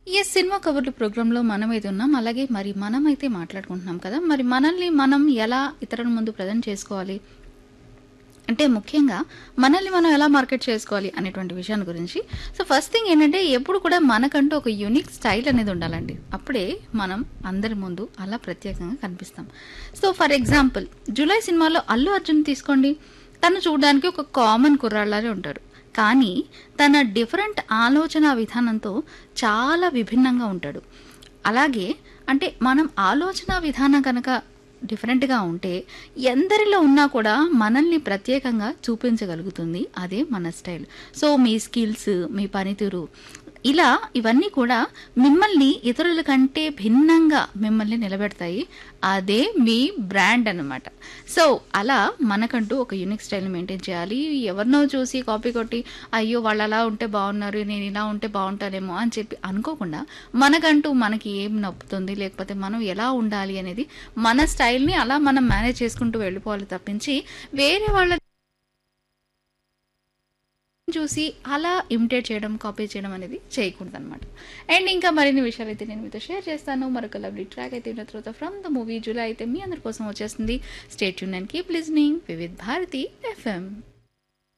ఈ సినిమా కబుర్లు ప్రోగ్రాంలో మనమైతే ఉన్నాం అలాగే మరి మనమైతే మాట్లాడుకుంటున్నాం కదా మరి మనల్ని మనం ఎలా ఇతరుల ముందు ప్రజెంట్ చేసుకోవాలి అంటే ముఖ్యంగా మనల్ని మనం ఎలా మార్కెట్ చేసుకోవాలి అనేటువంటి విషయాన్ని గురించి సో ఫస్ట్ థింగ్ ఏంటంటే ఎప్పుడు కూడా మనకంటూ ఒక యూనిక్ స్టైల్ అనేది ఉండాలండి అప్పుడే మనం అందరి ముందు అలా ప్రత్యేకంగా కనిపిస్తాం సో ఫర్ ఎగ్జాంపుల్ జూలై సినిమాలో అల్లు అర్జున్ తీసుకోండి తను చూడడానికి ఒక కామన్ కుర్రాళ్ళనే ఉంటాడు కానీ తన డిఫరెంట్ ఆలోచన విధానంతో చాలా విభిన్నంగా ఉంటాడు అలాగే అంటే మనం ఆలోచన విధానం కనుక డిఫరెంట్గా ఉంటే ఎందరిలో ఉన్నా కూడా మనల్ని ప్రత్యేకంగా చూపించగలుగుతుంది అదే మన స్టైల్ సో మీ స్కిల్స్ మీ పనితీరు ఇలా ఇవన్నీ కూడా మిమ్మల్ని ఇతరుల కంటే భిన్నంగా మిమ్మల్ని నిలబెడతాయి అదే మీ బ్రాండ్ అన్నమాట సో అలా మనకంటూ ఒక యూనిక్ స్టైల్ని మెయింటైన్ చేయాలి ఎవరినో చూసి కాపీ కొట్టి అయ్యో వాళ్ళు అలా ఉంటే బాగున్నారు నేను ఇలా ఉంటే బాగుంటానేమో అని చెప్పి అనుకోకుండా మనకంటూ మనకి ఏం నప్పుతుంది లేకపోతే మనం ఎలా ఉండాలి అనేది మన స్టైల్ని అలా మనం మేనేజ్ చేసుకుంటూ వెళ్ళిపోవాలి తప్పించి వేరే వాళ్ళ చూసి అలా ఇమిటేట్ చేయడం కాపీ చేయడం అనేది చేయకూడదు అనమాట అండ్ ఇంకా మరిన్ని విషయాలు అయితే నేను మీతో షేర్ చేస్తాను మరొక లవ్లీ ట్రాక్ అయితే ఉన్న తర్వాత ఫ్రమ్ ద మూవీ జూలై అయితే మీ అందరి కోసం వచ్చేస్తుంది స్టేట్ యూన్ and keep listening Vividh Bharati FM